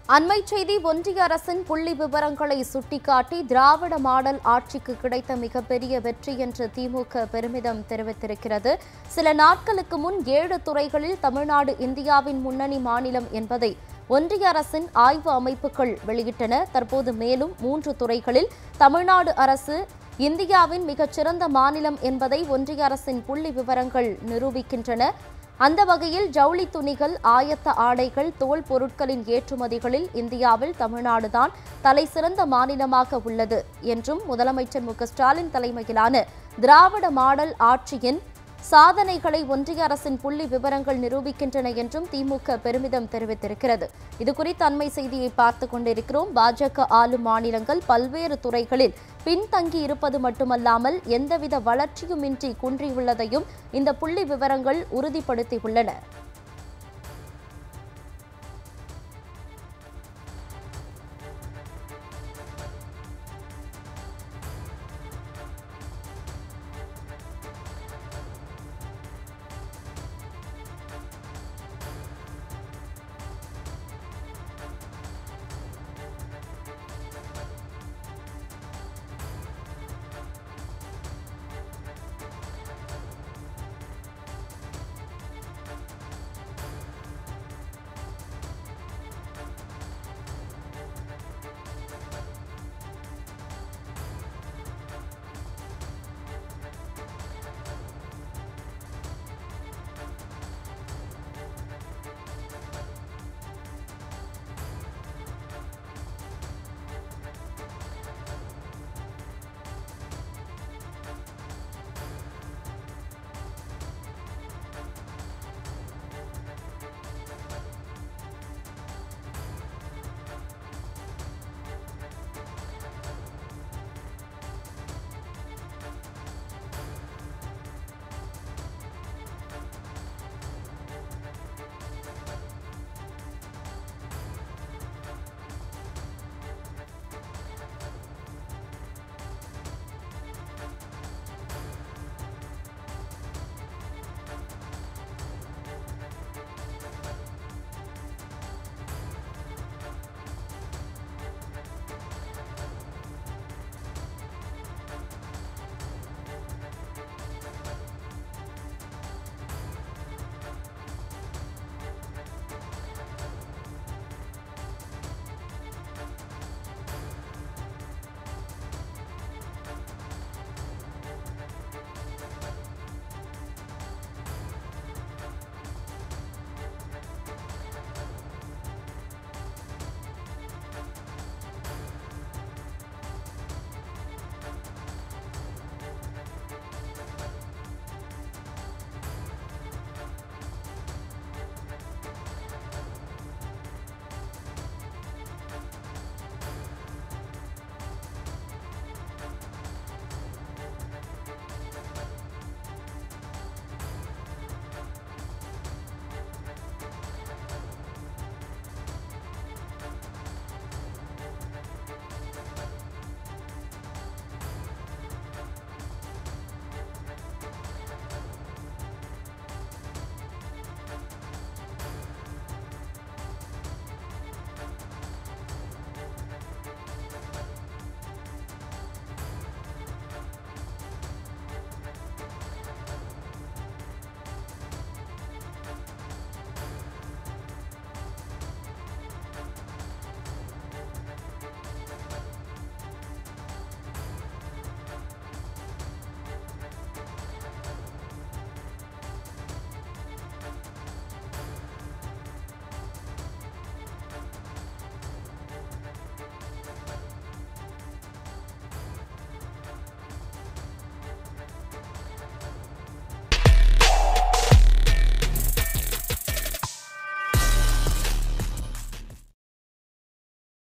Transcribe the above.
அண்மை செய்தி ஒன்றிய அரசின் புள்ளி விவரங்களை சுட்டிக்காட்டி திராவிட மாடல் ஆட்சிக்கு கிடைத்த மிகப்பெரிய வெற்றி என்று திமுக பெருமிதம் தெரிவித்திருக்கிறது சில நாட்களுக்கு முன் ஏழு துறைகளில் தமிழ்நாடு இந்தியாவின் முன்னணி மாநிலம் என்பதை ஒன்றிய அரசின் ஆய்வு அமைப்புகள் வெளியிட்டன தற்போது மேலும் மூன்று துறைகளில் தமிழ்நாடு அரசு இந்தியாவின் மிகச்சிறந்த மாநிலம் என்பதை ஒன்றிய அரசின் புள்ளி விவரங்கள் நிரூபிக்கின்றன அந்த வகையில் ஜவுளி துணிகள் ஆயத்த ஆடைகள் தோல் பொருட்களின் ஏற்றுமதிகளில் இந்தியாவில் தமிழ்நாடுதான் தலைசிறந்த மாநிலமாக உள்ளது என்றும் முதலமைச்சர் மு க ஸ்டாலின் தலைமையிலான திராவிட மாடல் ஆட்சியின் சாதனைகளை ஒன்றிய அரசின் புள்ளி விவரங்கள் நிரூபிக்கின்றன என்றும் திமுக பெருமிதம் தெரிவித்திருக்கிறது இதுகுறித்த அண்மை செய்தியை பார்த்துக் கொண்டிருக்கிறோம் பாஜக ஆளும் மாநிலங்கள் பல்வேறு துறைகளில் பின்தங்கி இருப்பது மட்டுமல்லாமல் எந்தவித வளர்ச்சியுமின்றி குன்றியுள்ளதையும் இந்த புள்ளி விவரங்கள் உறுதிப்படுத்தியுள்ளன